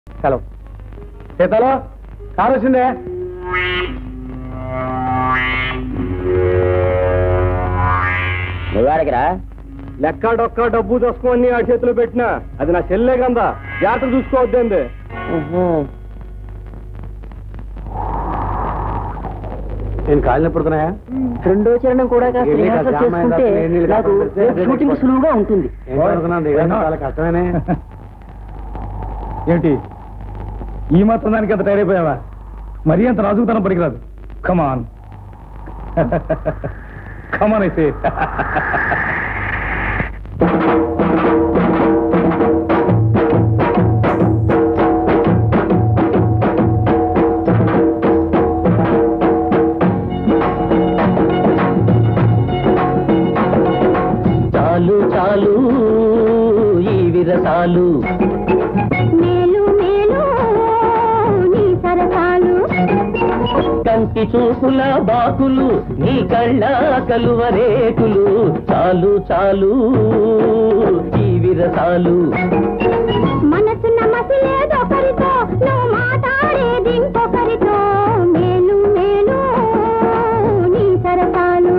సెలవు సీతాలో కారు వచ్చిందే నువ్వాడికిరా లెక్క డొక్క డబ్బు దోసుకొని ఆ చేతిలో పెట్టినా అది నా చెల్లె కందా జాగ్రత్త చూసుకోవద్దండి నేను కాళ్ళు పడుతున్నాయా రెండో చరణం కూడా కాస్త ఏమీ కాదు, రిహార్సల్ జామ అయిందా? చేసుకుంటే నేను నీళ్ళు నాకు కాకపోతే రేపు షూటింగ్ సులువుగా ఉంటుంది చాలా కష్టమేనే ఏంటి ఈ మాత్రం దానికి అంత తయారైపోయావా మరీ అంత రాజుకుతనం పనికిరాదు కమాన్ కమాన్ అయితే చాలు చాలు ఈ విరసాలు మేలు మేలు నీ సరసాలు కంటి చూపుల బాకులు నీ కళ్ళ కలువరేకులు చాలు చాలు ఈ విరసాలు మనసున్న మసిలేదొకరితో నువ్వు మాట్లాడేది ఇంకొకరితో మేలు మేలు నీ సరసాలు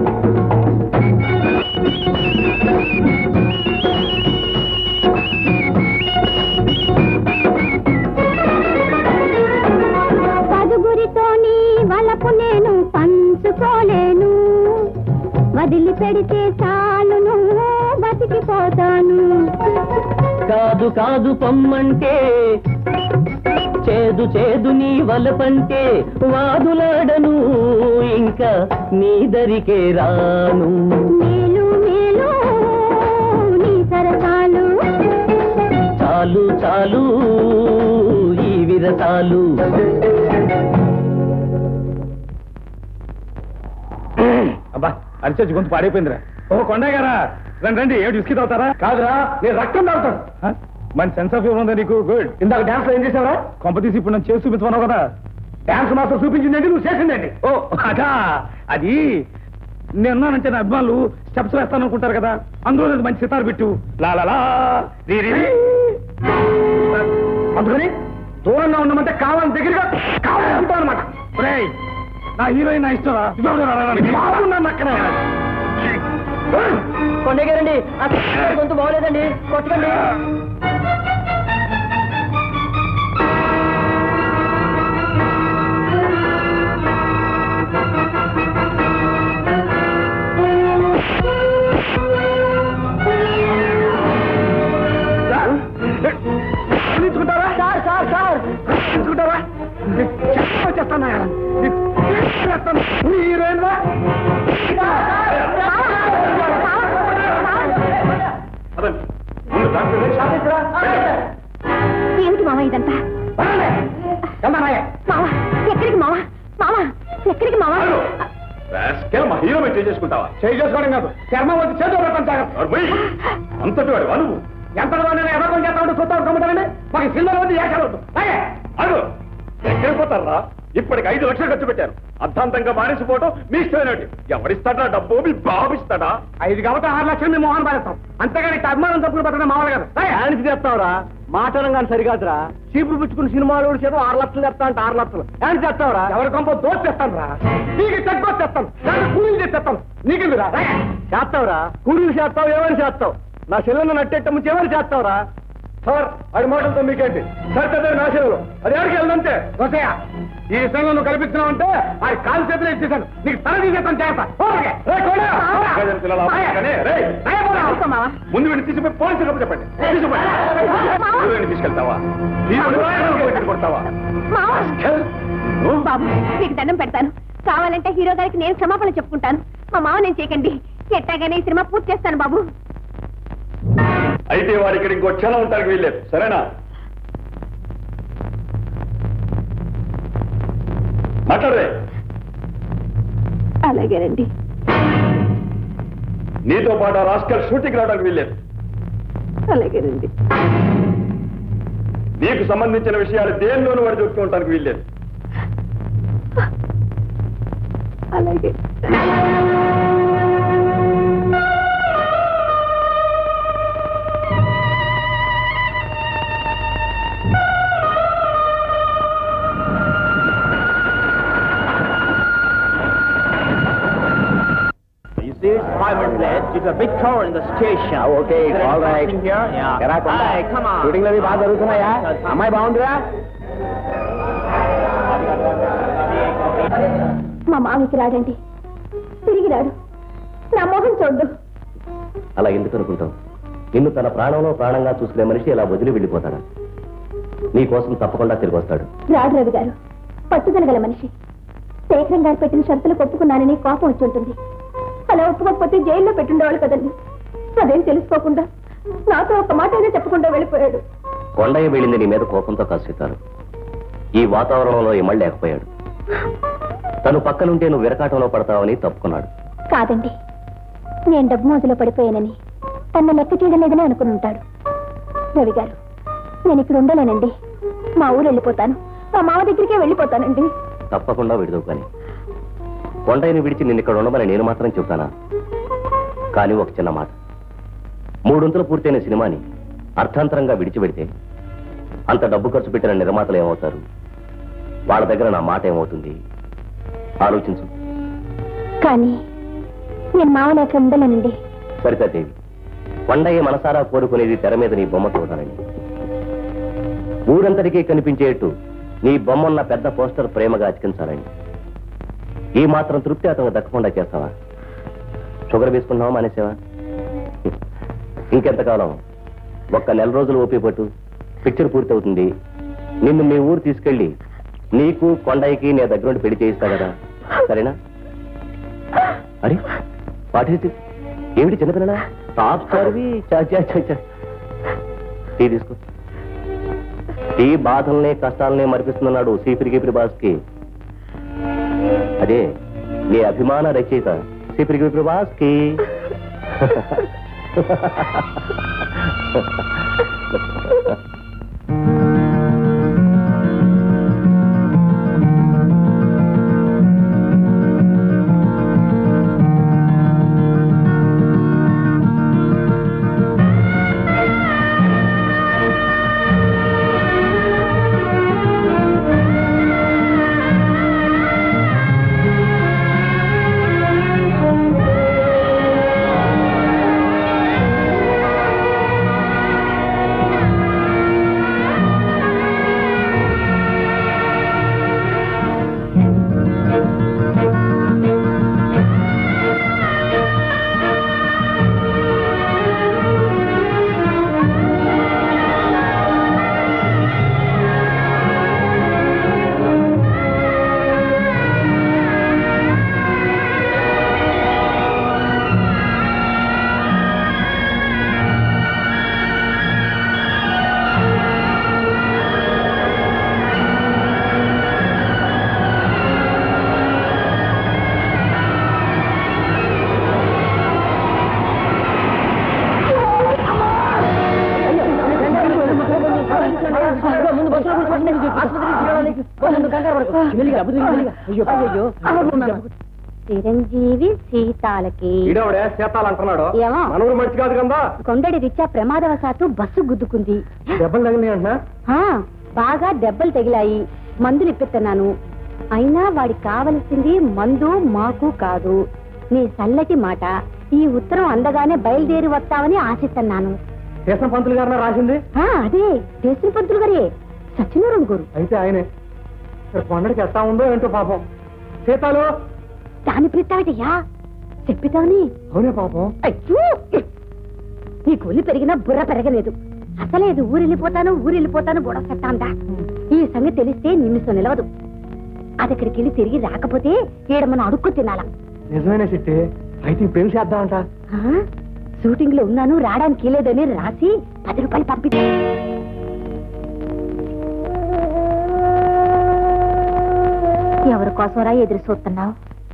పదుగురితో నీ వలపు నేను పంచుకోలేను వదిలి పెడితే చాలును బతికిపోతాను కాదు కాదు పొమ్మంటే చేదు చేదు నీ వలపంటే వాదులాడను ఇంకా నీ దరికే రాను మేలు మేలు నీ సరసాలు చాలు చాలు ఈ విరసాలు అబ్బా అరిచొచ్చి గొంతు పాడైపోయిందిరా ఓ కొండ గారా రండి రండి ఏమిటి విస్కీ తాగుతారా కాదురా నేను రక్తం తాగుతాను హ? మన సెన్స్ ఆఫ్ హ్యూమర్ ఉందా నీకు గుడ్ ఇందాక డాన్స్ లో ఏం చేసావరా కొంపతీసి ఇప్పుడు నన్ను చేసి చూపించమన్నావు కదా డాన్స్ మాత్రం చూపించిందండి నువ్వు చేసిందండి ఓ అదా అది నేనున్నానంటే నా అభిమానులు స్టెప్స్ వేస్తాను అనుకుంటారు కదా అందులో నేను మంచి సితారు పెట్టు లా లా లా రీ రీ రీ. అందుకని దూరంగా ఉన్నామంటే కావాలని దగ్గరగా కావాలనుకుంటాను అనమాట నా హీరోయిన్ నా ఇష్టం బాగున్నాను అక్కడ కొండగారండి గొంతు బాగోలేదండి కొట్టకండి తీసుకుంటారా సార్ సార్ సార్ తీసుకుంటారా వచ్చేస్తానా హీరోయిన్ రా ఏమిటి మామ ఇదంతా మామ ఎక్కడికి మామ మామ ఎక్కడికి మామ మా హీరో మీద చేసుకుంటావా చేయి చేసుకోవడం కాదు చర్మం వచ్చి చేతిలో పెట్టాను జాగ్రత్త అంతటి వాడు నువ్వు ఎంత నేను ఎవరికో చేస్తా ఉంటే చూస్తా కమ్ముతానండి మాకు సినిమా వద్దు ఏకలవద్దు అడు ఎక్కడిపోతారా ఇప్పటికి ఐదు లక్షలు ఖర్చు పెట్టాను అర్థాంతంగా మానేసిపోవటం మీ ఇష్టమైనట్టు ఎవరిస్తాడా డబ్బు మీ బాబిస్తాడా ఐదు కాబట్టి ఆరు లక్షలు మేము మోహన్ పారేస్తాం అంతేగాని ఇట్ట అభిమానం తప్పులు పట్టడం మామూలు కదా ఆయన చేస్తావురా మాటనం కానీ సరికాదురా చీపులు పుచ్చుకుని సినిమాలు చేత ఆరు లక్షలు చెప్తా అంటే ఆరు లక్షలు ఆయన చేస్తావురా ఎవరి కొంప దోచి తెస్తాను రా నీకు చెక్కొచ్చి తెస్తాను నాకు కూలీలు చేసి తెస్తాను నీకెందురా చేస్తావురా కూలీలు చేస్తావు ఎవరు చేస్తావు నా చెల్లెలను నట్టేట ముందు ఎవరు చేస్తావురా సార్ అది మాటలతో మీకేంటి సార్ పెద్ద నా చెల్లెలు అది ఎవరికి వెళ్ళదంతే వసయ్య ఈ విషయంలో నువ్వు కల్పిస్తున్నావు అంటే ఆ కాలు చేతులు ఇచ్చేసాను నీకు తల తీసేస్తాను చేస్తా ఓకే. రే, కోడా, కోడా. గజం పిల్లల అమాయకనే, రేయ్. రేయ్, పోరా. ముందు వీడిని తీసుకుపోయి పోలీసులు కప్పు చెప్పండి తీసుకుపోయి హీరోయిన్ తీసుకెళ్తావా హీరోయిన్ కొడతావా మామ నువ్వు? బాబు మీకు దండం పెడతాను కావాలంటే హీరో గారికి నేను క్షమాపణ చెప్పుకుంటాను మా మామ నేను చేయకండి ఎట్టాగానే ఈ సినిమా పూర్తి చేస్తాను బాబు అయితే వాడు ఇక్కడ ఇంకో క్షణం ఉంటానికి వీల్లేదు సరేనా మాట్లాడరే అలాగేనండి నీతో పాటు ఆ రాస్కల్ షూటింగ్ రావడానికి వీల్లేదు అలాగేనండి నీకు సంబంధించిన విషయాలు దేనిలోనూ వాడు చెప్తూ ఉండడానికి వీల్లేదు అలాగే there's a big tower in the station. Okay Is there all right anything here? Yeah. ఎరా కొండ Hey, come on. షూటింగ్లు అవి బాగా జరుగుతున్నాయా అమ్మాయి బాగుందిరా మా మామికి రాడండి తిరిగి రాడు నా మొహం చూడ్డు అలా ఎందుకు అనుకుంటావు నిన్ను తన ప్రాణంలో ప్రాణంగా చూసుకునే మనిషి ఇలా వదిలి వెళ్ళిపోతాడా నీ కోసం తప్పకుండా తిరిగి వస్తాడు రాడు రవి గారు పట్టుదల గల మనిషి శేఖరం గారు పెట్టిన షరతులకు ఒప్పుకున్నానని కోపం వచ్చి ఉంటుంది అలా ఒప్పుకోకపోతే జైల్లో పెట్టుండేవాళ్ళు కదండి అదేం తెలుసుకోకుండా నాతో ఒక మాట అయినా చెప్పకుండా వెళ్ళిపోయాడు కొండయ్య వెళ్ళింది నీ మీద కోపంతో కాసేస్తారు ఈ వాతావరణంలో ఇమళ్ళు లేకపోయాడు తను పక్కనుంటే నువ్వు విరకాటంలో పడతావని తప్పుకున్నాడు కాదండి నేను డబ్బు మోజులో పడిపోయానని తన లెక్క చేయడం లేదని అనుకుని ఉంటాడు రవి గారు నేను ఇక్కడ ఉండలేనండి మా ఊరు వెళ్ళిపోతాను మా మామ దగ్గరికే వెళ్ళిపోతానండి తప్పకుండా విడుదవు కానీ కొండయ్యని విడిచి నిన్ను ఇక్కడ ఉండమని నేను మాత్రం చెబుతానా కానీ ఒక చిన్న మాట మూడొంతులు పూర్తయిన సినిమాని అర్థాంతరంగా విడిచిపెడితే అంత డబ్బు ఖర్చు పెట్టిన నిర్మాతలు ఏమవుతారు వాళ్ళ దగ్గర నా మాట ఏమవుతుంది ఆలోచించు కానీ నేను మామ లేక ఉండలేనండి సరితాదేవి కొండయ్య మనసారా కోరుకునేది తెర మీద నీ బొమ్మ చూడాలని ఊరంతటికీ కనిపించేట్టు నీ బొమ్మన్న పెద్ద పోస్టర్ ప్రేమగా అతికించాలని ఈ మాత్రం తృప్తి అతను దక్కకుండా చేస్తావా షుగర్ వేసుకుంటున్నావా మానేసావా ఇంకెంతకాలం ఒక్క నెల రోజులు ఓపి పట్టు పిక్చర్ పూర్తవుతుంది నిన్ను మీ ఊరు తీసుకెళ్ళి నీకు కొండయ్యకి నీ దగ్గరుండి పెళ్లి చేయిస్తా కదా సరేనా అరే వాట్ ఈస్ దిస్ ఏమిటి చిన్నపిల్లలా టాప్ స్టార్వి చా చా చా చా టీ తీసుకో టీ బాధల్ని కష్టాలనే మరిపిస్తున్నాడు సీపిరి గిపిరి బాస్కి అదే నీ అభిమాన రచయిత సీపిరి గిపిరి బాస్కి చిరంజీవి సీతాలకి ఈడవడే సీతాలు అంటున్నాడు ఏమో? మనూరు మంచి కాదు కదా కొండడి రీత్యా ప్రమాదవశాత్తు బస్సు గుద్దుకుంది దెబ్బలు తగిలినాయి అంటున్నా ఆ, బాగా దెబ్బలు తగిలాయి మందులు ఇప్పిస్తున్నాను అయినా వాడికి కావలసింది మందు మాకు కాదు నీ చల్లటి మాట ఈ ఉత్తరం అందగానే బయలుదేరి వస్తావని ఆశిస్తున్నాను దేశం పంతులు గారు రాసింది ఆ, అదే దేశం పంతులు గారే సత్యనారాయణ గారు అయితే ఆయనే ఇక్కడ కొండడికి ఎట్టా ఉందో ఏంటో పాపం సీతాలు దాని పిలుస్తావటయ్యా చెప్పితావని అవునే పాపం అయ్యో నీ కొల్లి పెరిగినా బుర్ర పెరగలేదు అసలే ఇది ఊరెళ్ళిపోతాను ఊరెళ్ళిపోతాను గొడవ పెట్టాందా ఈ సంగతి తెలిస్తే నిమిషం నిలవదు అది అక్కడికి వెళ్ళి తిరిగి రాకపోతే ఈడ మనం అడుక్కు తినాలా నిజమేనే సిట్టి అయితే ఇప్పుడు ఏం చేద్దామంట ఆ? షూటింగ్ లో ఉన్నాను రావడానికి లేదని రాసి పది రూపాయలు పంపి ఎవరి కోసమరా ఎదురు చూస్తున్నావు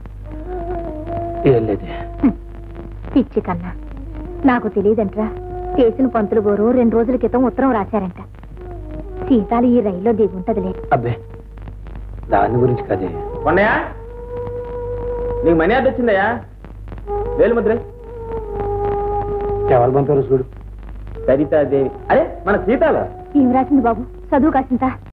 ఏం లేదు పిచ్చి కన్నా నాకు తెలియదంట్రా చేసిన పంతులు గోరు రెండు రోజుల క్రితం ఉత్తరం రాశారంట సీతాలు ఈ రైల్లో దిగుంటదిలే అబ్బే దాని గురించి కదే కొండయా నీకు మనీ అడ్డు వచ్చిందయ్యా వేలు ముద్ర ఎవరు పంపారు చూడు సరితాదేవి అరే మన సీతాల ఏం రాసింది బాబు చదువు కాసింత